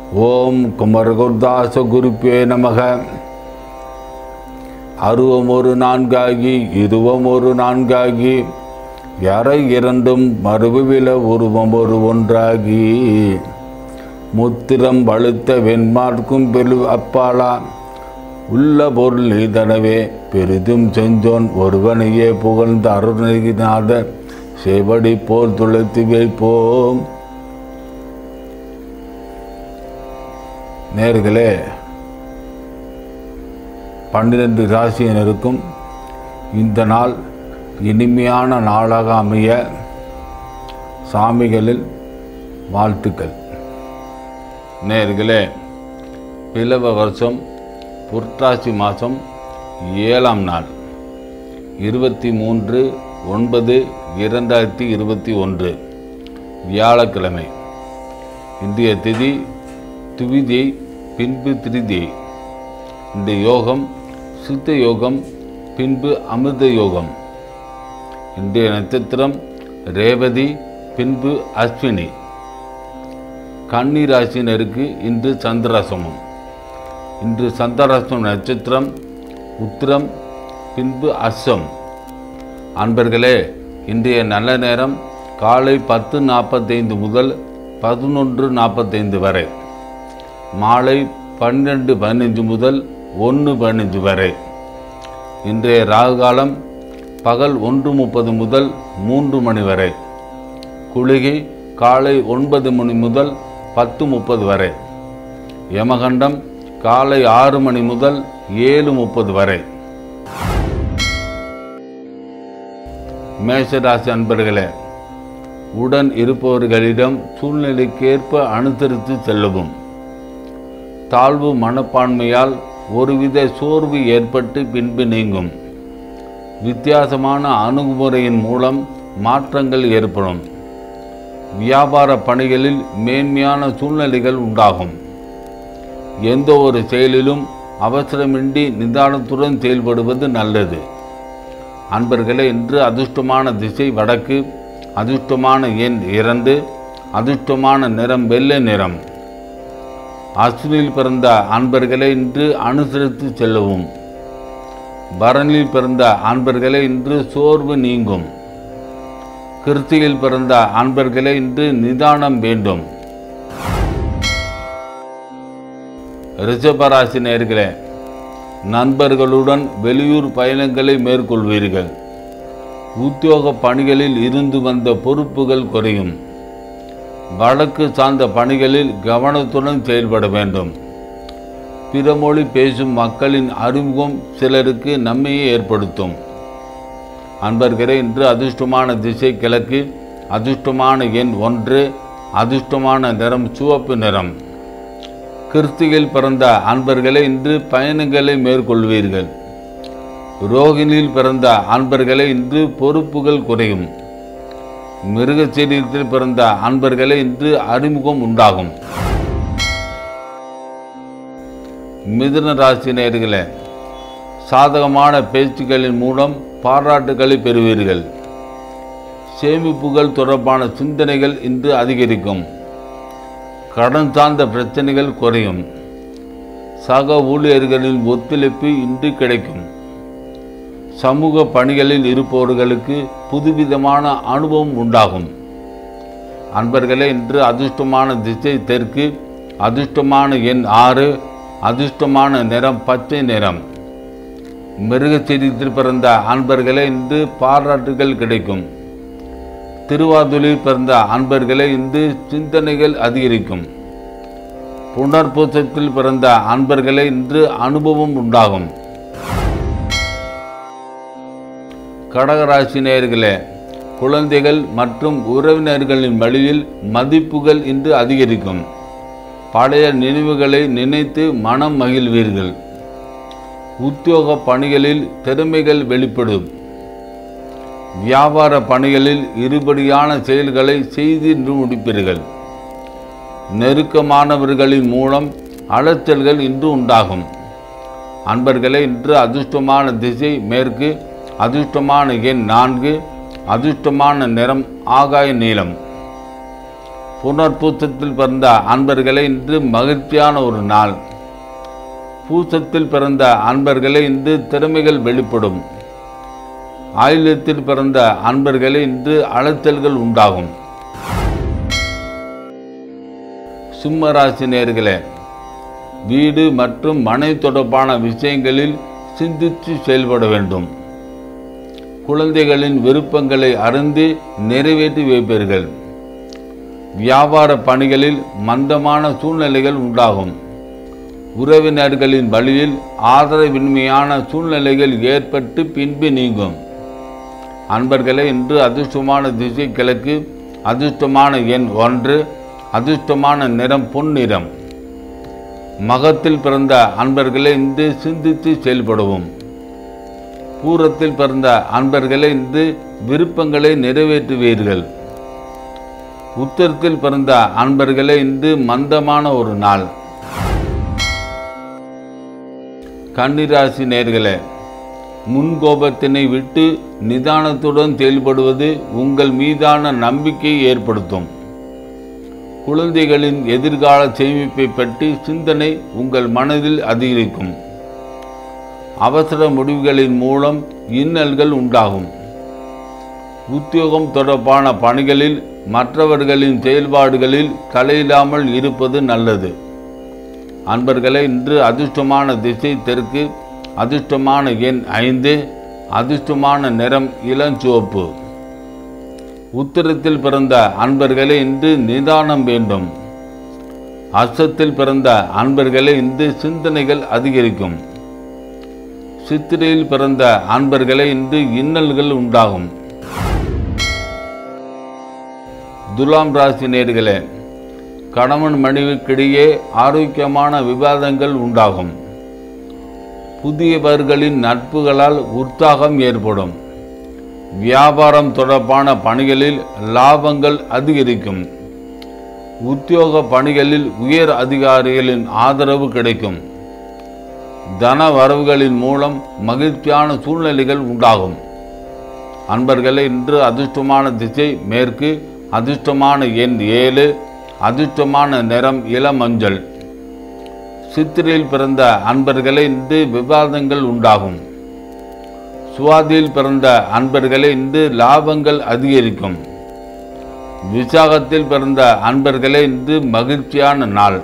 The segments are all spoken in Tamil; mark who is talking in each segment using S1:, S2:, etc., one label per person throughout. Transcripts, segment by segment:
S1: ஓம் குமரகுர்தாச குருப்பே நமக அருவம் ஒரு நான்காகி இதுவம் ஒரு நான்காகி எறை இரண்டும் மறுவில உருவம் ஒரு ஒன்றாகி முத்திரம் வழுத்த வெண்மார்க்கும் பெரு அப்பாலா உள்ள பொருள் நீதனவே பெரிதும் செஞ்சோன் ஒருவனையே புகழ்ந்த அருணகிநாத செவடி போல் துளைத்து வைப்போம் நேர்களே பன்னிரண்டு ராசியினருக்கும் இந்த நாள் இனிமையான நாளாக அமைய சாமிகளில் வாழ்த்துக்கள் நேர்களே பிளவ வருஷம் புரட்டாசி மாதம் ஏழாம் நாள் இருபத்தி மூன்று ஒன்பது இரண்டாயிரத்தி இருபத்தி ஒன்று வியாழக்கிழமை இன்றைய திதி துவிதி பின்பு திருதி இந்த யோகம் சித்த யோகம் பின்பு அமிர்த யோகம் இன்றைய நட்சத்திரம் ரேவதி பின்பு அஸ்வினி கன்னி ராசினருக்கு இன்று சந்திராசமம் இன்று சந்திராசம் நட்சத்திரம் உத்திரம் பின்பு அஸ்ஸம் அன்பர்களே இன்றைய நல்ல நேரம் காலை பத்து நாற்பத்தைந்து முதல் பதினொன்று நாற்பத்தைந்து வரை மாலை பன்னெண்டு பதினஞ்சு முதல் ஒன்று பதினஞ்சு வரை இன்றைய ராகு காலம் பகல் ஒன்று முப்பது முதல் மூன்று மணி வரை குளிகை காலை ஒன்பது மணி முதல் பத்து முப்பது வரை யமகண்டம் காலை ஆறு மணி முதல் ஏழு முப்பது வரை மேஷராசி அன்பர்களே உடன் இருப்பவர்களிடம் சூழ்நிலைக்கேற்ப அனுசரித்து செல்லவும் தாழ்வு மனப்பான்மையால் ஒருவித சோர்வு ஏற்பட்டு பின்பு நீங்கும் வித்தியாசமான அணுகுமுறையின் மூலம் மாற்றங்கள் ஏற்படும் வியாபார பணிகளில் மேன்மையான சூழ்நிலைகள் உண்டாகும் எந்த ஒரு செயலிலும் அவசரமின்றி நிதானத்துடன் செயல்படுவது நல்லது அன்பர்களே இன்று அதிர்ஷ்டமான திசை வடக்கு அதிர்ஷ்டமான எண் இரண்டு அதிர்ஷ்டமான நிறம் வெள்ளை நிறம் அஸ்வினில் பிறந்த அன்பர்களை இன்று அனுசரித்து செல்லவும் பரணில் பிறந்த அன்பர்களை இன்று சோர்வு நீங்கும் கிருத்தியில் பிறந்த அன்பர்களை இன்று நிதானம் வேண்டும் ரிஷபராசி நேர்களே நண்பர்களுடன் வெளியூர் பயணங்களை மேற்கொள்வீர்கள் உத்தியோக பணிகளில் இருந்து வந்த பொறுப்புகள் குறையும் வழக்கு சார்ந்த பணிகளில் கவனத்துடன் செயல்பட வேண்டும் பிற மொழி பேசும் மக்களின் அறிமுகம் சிலருக்கு நன்மையை ஏற்படுத்தும் அன்பர்களே இன்று அதிர்ஷ்டமான திசை கிழக்கு அதிர்ஷ்டமான எண் ஒன்று அதிர்ஷ்டமான நிறம் சிவப்பு நிறம் கிறிஸ்துவில் பிறந்த அன்பர்களே இன்று பயணங்களை மேற்கொள்வீர்கள் ரோகிணியில் பிறந்த அன்பர்களே இன்று பொறுப்புகள் குறையும் மிருகச்சீரியத்தில் பிறந்த அன்பர்களே இன்று அறிமுகம் உண்டாகும் மிதுன ராசி நேர்களே சாதகமான பேச்சுக்களின் மூலம் பாராட்டுகளை பெறுவீர்கள் சேமிப்புகள் தொடர்பான சிந்தனைகள் இன்று அதிகரிக்கும் கடன் சார்ந்த பிரச்சனைகள் குறையும் சக ஊழியர்களின் ஒத்துழைப்பு இன்று கிடைக்கும் சமூக பணிகளில் இருப்பவர்களுக்கு புதுவிதமான அனுபவம் உண்டாகும் அன்பர்களே இன்று அதிர்ஷ்டமான திசை தெற்கு அதிர்ஷ்டமான எண் ஆறு அதிர்ஷ்டமான நிறம் பச்சை நிறம் மிருகச்செடித்தில் பிறந்த அன்பர்களே இன்று பாராட்டுகள் கிடைக்கும் திருவாதுலில் பிறந்த அன்பர்களே இன்று சிந்தனைகள் அதிகரிக்கும் புனர்பூசத்தில் பிறந்த அன்பர்களே இன்று அனுபவம் உண்டாகும் கடகராசி நேயர்களே குழந்தைகள் மற்றும் உறவினர்களின் வழியில் மதிப்புகள் இன்று அதிகரிக்கும் பழைய நினைவுகளை நினைத்து மனம் மகிழ்வீர்கள் உத்தியோக பணிகளில் திறமைகள் வெளிப்படும் வியாபார பணிகளில் இருபடியான செயல்களை செய்து முடிப்பீர்கள் நெருக்கமானவர்களின் மூலம் அலைச்சல்கள் இன்று உண்டாகும் அன்பர்களே இன்று அதிர்ஷ்டமான திசை மேற்கு அதிர்ஷ்டமான எண் நான்கு அதிர்ஷ்டமான நிறம் ஆகாய நீலம் புனர்பூசத்தில் பிறந்த அன்பர்களே இன்று மகிழ்ச்சியான ஒரு நாள் பூசத்தில் பிறந்த அன்பர்களே இன்று திறமைகள் வெளிப்படும் ஆயுளத்தில் பிறந்த அன்பர்களே இன்று அலைச்சல்கள் உண்டாகும் சிம்மராசி நேர்களே வீடு மற்றும் மனை தொடர்பான விஷயங்களில் சிந்தித்து செயல்பட வேண்டும் குழந்தைகளின் விருப்பங்களை அறிந்து நிறைவேற்றி வைப்பீர்கள் வியாபார பணிகளில் மந்தமான சூழ்நிலைகள் உண்டாகும் உறவினர்களின் வழியில் ஆதரவின்மையான சூழ்நிலைகள் ஏற்பட்டு பின்பு நீங்கும் அன்பர்களே இன்று அதிர்ஷ்டமான திசை கிழக்கு அதிர்ஷ்டமான எண் ஒன்று அதிர்ஷ்டமான நிறம் பொன்னிறம் மகத்தில் பிறந்த அன்பர்களே இன்று சிந்தித்து செயல்படவும் பூரத்தில் பிறந்த அன்பர்களே இன்று விருப்பங்களை நிறைவேற்றுவீர்கள் உத்தரத்தில் பிறந்த அன்பர்களே இன்று மந்தமான ஒரு நாள் கன்னிராசி நேர்களே முன்கோபத்தினை விட்டு நிதானத்துடன் செயல்படுவது உங்கள் மீதான நம்பிக்கையை ஏற்படுத்தும் குழந்தைகளின் எதிர்கால சேமிப்பை பற்றி சிந்தனை உங்கள் மனதில் அதிகரிக்கும் அவசர முடிவுகளின் மூலம் இன்னல்கள் உண்டாகும் உத்தியோகம் தொடர்பான பணிகளில் மற்றவர்களின் செயல்பாடுகளில் தலையிடாமல் இருப்பது நல்லது அன்பர்களே இன்று அதிர்ஷ்டமான திசை தெற்கு அதிர்ஷ்டமான எண் ஐந்து அதிர்ஷ்டமான நிறம் இளஞ்சிவப்பு உத்திரத்தில் பிறந்த அன்பர்களே இன்று நிதானம் வேண்டும் அச்சத்தில் பிறந்த அன்பர்களே இன்று சிந்தனைகள் அதிகரிக்கும் சித்திரையில் பிறந்த அன்பர்களே இன்று இன்னல்கள் உண்டாகும் துலாம் ராசி நேர்களே கணவன் மனைவிக்கிடையே ஆரோக்கியமான விவாதங்கள் உண்டாகும் புதியவர்களின் நட்புகளால் உற்சாகம் ஏற்படும் வியாபாரம் தொடர்பான பணிகளில் லாபங்கள் அதிகரிக்கும் உத்தியோக பணிகளில் உயர் அதிகாரிகளின் ஆதரவு கிடைக்கும் தன வரவுகளின் மூலம் மகிழ்ச்சியான சூழ்நிலைகள் உண்டாகும் அன்பர்களே இன்று அதிர்ஷ்டமான திசை மேற்கு அதிர்ஷ்டமான எண் ஏழு அதிர்ஷ்டமான நிறம் இளமஞ்சள் சித்திரையில் பிறந்த அன்பர்களே இன்று விவாதங்கள் உண்டாகும் சுவாதியில் பிறந்த அன்பர்களே இன்று லாபங்கள் அதிகரிக்கும் விசாகத்தில் பிறந்த அன்பர்களே இன்று மகிழ்ச்சியான நாள்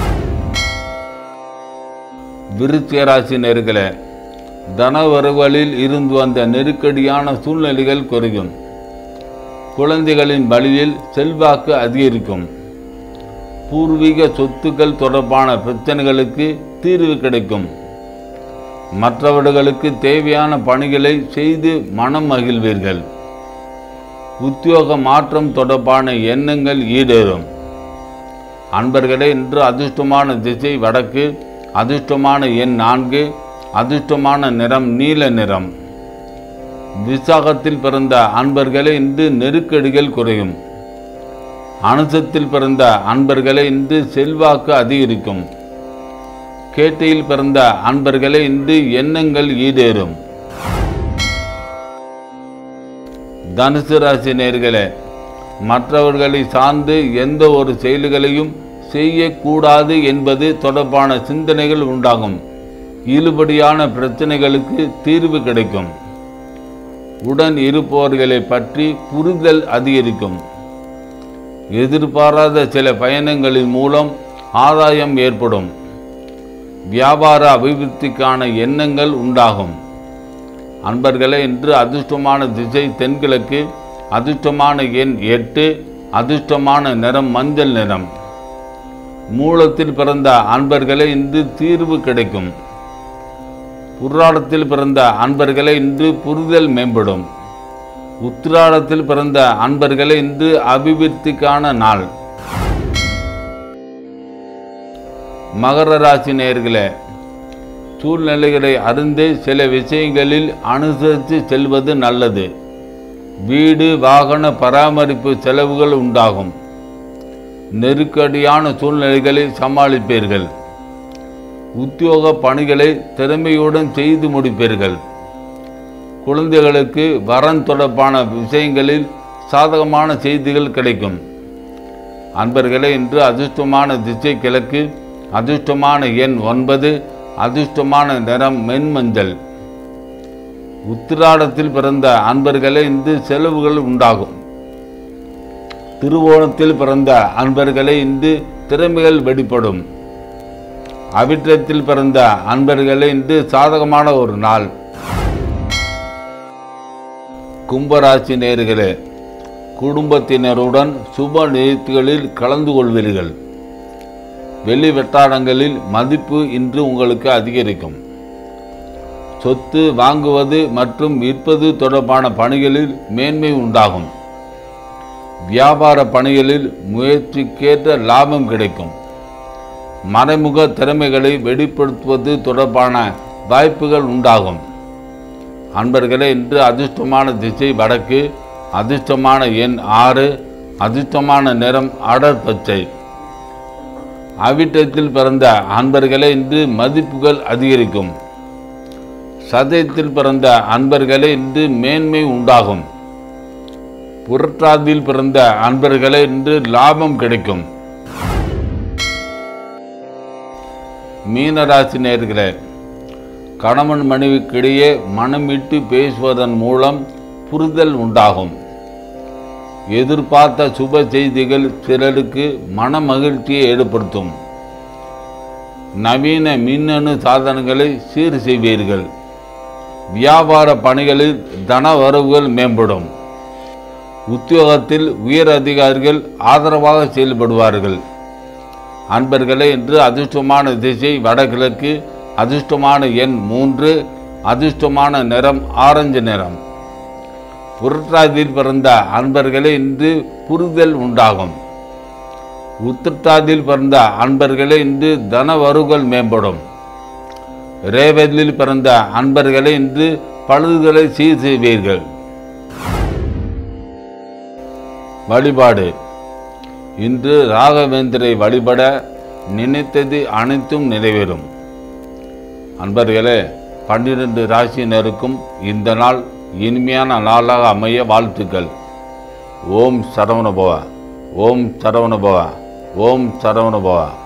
S1: விருச்சிகராசி நேர்களே தனவரவுகளில் இருந்து வந்த நெருக்கடியான சூழ்நிலைகள் குறையும் குழந்தைகளின் வழியில் செல்வாக்கு அதிகரிக்கும் பூர்வீக சொத்துக்கள் தொடர்பான பிரச்சனைகளுக்கு தீர்வு கிடைக்கும் மற்றவர்களுக்கு தேவையான பணிகளை செய்து மனம் மகிழ்வீர்கள் உத்தியோக மாற்றம் தொடர்பான எண்ணங்கள் ஈடேறும் அன்பர்களே இன்று அதிர்ஷ்டமான திசை வடக்கு அதிர்ஷ்டமான எண் நான்கு அதிர்ஷ்டமான நிறம் நீல நிறம் விசாகத்தில் பிறந்த அன்பர்களே இன்று நெருக்கடிகள் குறையும் அனுசத்தில் பிறந்த அன்பர்களே இன்று செல்வாக்கு அதிகரிக்கும் கேட்டையில் பிறந்த அன்பர்களே இன்று எண்ணங்கள் ஈடேறும் தனுசு ராசி நேர்களே மற்றவர்களை சார்ந்து எந்த ஒரு செயல்களையும் செய்யக்கூடாது என்பது தொடர்பான சிந்தனைகள் உண்டாகும் இழுபடியான பிரச்சனைகளுக்கு தீர்வு கிடைக்கும் உடன் இருப்பவர்களை பற்றி புரிதல் அதிகரிக்கும் எதிர்பாராத சில பயணங்களின் மூலம் ஆதாயம் ஏற்படும் வியாபார அபிவிருத்திக்கான எண்ணங்கள் உண்டாகும் அன்பர்களே இன்று அதிர்ஷ்டமான திசை தென்கிழக்கு அதிர்ஷ்டமான எண் எட்டு அதிர்ஷ்டமான நிறம் மஞ்சள் நிறம் மூலத்தில் பிறந்த அன்பர்களே இன்று தீர்வு கிடைக்கும் புராடத்தில் பிறந்த அன்பர்களே இன்று புரிதல் மேம்படும் உத்திராடத்தில் பிறந்த அன்பர்களே இன்று அபிவிருத்திக்கான நாள் மகர ராசி நேயர்களே சூழ்நிலைகளை அறிந்து சில விஷயங்களில் அனுசரித்து செல்வது நல்லது வீடு வாகன பராமரிப்பு செலவுகள் உண்டாகும் நெருக்கடியான சூழ்நிலைகளை சமாளிப்பீர்கள் உத்தியோக பணிகளை திறமையுடன் செய்து முடிப்பீர்கள் குழந்தைகளுக்கு வரன் தொடர்பான விஷயங்களில் சாதகமான செய்திகள் கிடைக்கும் அன்பர்களே இன்று அதிர்ஷ்டமான திசை கிழக்கு அதிர்ஷ்டமான எண் ஒன்பது அதிர்ஷ்டமான நிறம் மென்மஞ்சள் உத்திராடத்தில் பிறந்த அன்பர்களே இன்று செலவுகள் உண்டாகும் திருவோணத்தில் பிறந்த அன்பர்களே இன்று திறமைகள் வெளிப்படும் அவிட்டத்தில் பிறந்த அன்பர்களே இன்று சாதகமான ஒரு நாள் கும்பராசி நேர்களே குடும்பத்தினருடன் சுப நிகழ்ச்சிகளில் கலந்து கொள்வீர்கள் வெளி வட்டாரங்களில் மதிப்பு இன்று உங்களுக்கு அதிகரிக்கும் சொத்து வாங்குவது மற்றும் விற்பது தொடர்பான பணிகளில் மேன்மை உண்டாகும் வியாபார பணிகளில் முயற்சிக்கேற்ற லாபம் கிடைக்கும் மறைமுக திறமைகளை வெளிப்படுத்துவது தொடர்பான வாய்ப்புகள் உண்டாகும் அன்பர்களே இன்று அதிர்ஷ்டமான திசை வடக்கு அதிர்ஷ்டமான எண் ஆறு அதிர்ஷ்டமான நிறம் அடர் பச்சை அவிட்டத்தில் பிறந்த அன்பர்களே இன்று மதிப்புகள் அதிகரிக்கும் சதயத்தில் பிறந்த அன்பர்களே இன்று மேன்மை உண்டாகும் புரட்டாதியில் பிறந்த அன்பர்களே இன்று லாபம் கிடைக்கும் மீனராசி நேர்களே கணவன் மனைவிக்கிடையே மனம் விட்டு பேசுவதன் மூலம் புரிதல் உண்டாகும் எதிர்பார்த்த சுப செய்திகள் சிலருக்கு மன மகிழ்ச்சியை ஏற்படுத்தும் நவீன மின்னணு சாதனங்களை சீர் செய்வீர்கள் வியாபார பணிகளில் தன வரவுகள் மேம்படும் உத்தியோகத்தில் உயர் அதிகாரிகள் ஆதரவாக செயல்படுவார்கள் அன்பர்களே இன்று அதிர்ஷ்டமான திசை வடகிழக்கு அதிர்ஷ்டமான எண் மூன்று அதிர்ஷ்டமான நிறம் ஆரஞ்சு நிறம் புரட்டாதியில் பிறந்த அன்பர்களே இன்று புரிதல் உண்டாகும் உத்திரட்டாதியில் பிறந்த அன்பர்களே இன்று தனவருகள் மேம்படும் ரேவதில் பிறந்த அன்பர்களே இன்று பழுதுகளை சீர் செய்வீர்கள் வழிபாடு இன்று ராகவேந்திரை வழிபட நினைத்தது அனைத்தும் நிறைவேறும் அன்பர்களே பன்னிரண்டு ராசியினருக்கும் இந்த நாள் இனிமையான நாளாக அமைய வாழ்த்துக்கள் ஓம் சரவணபவா ஓம் சரவணபவா ஓம் சரவணபவா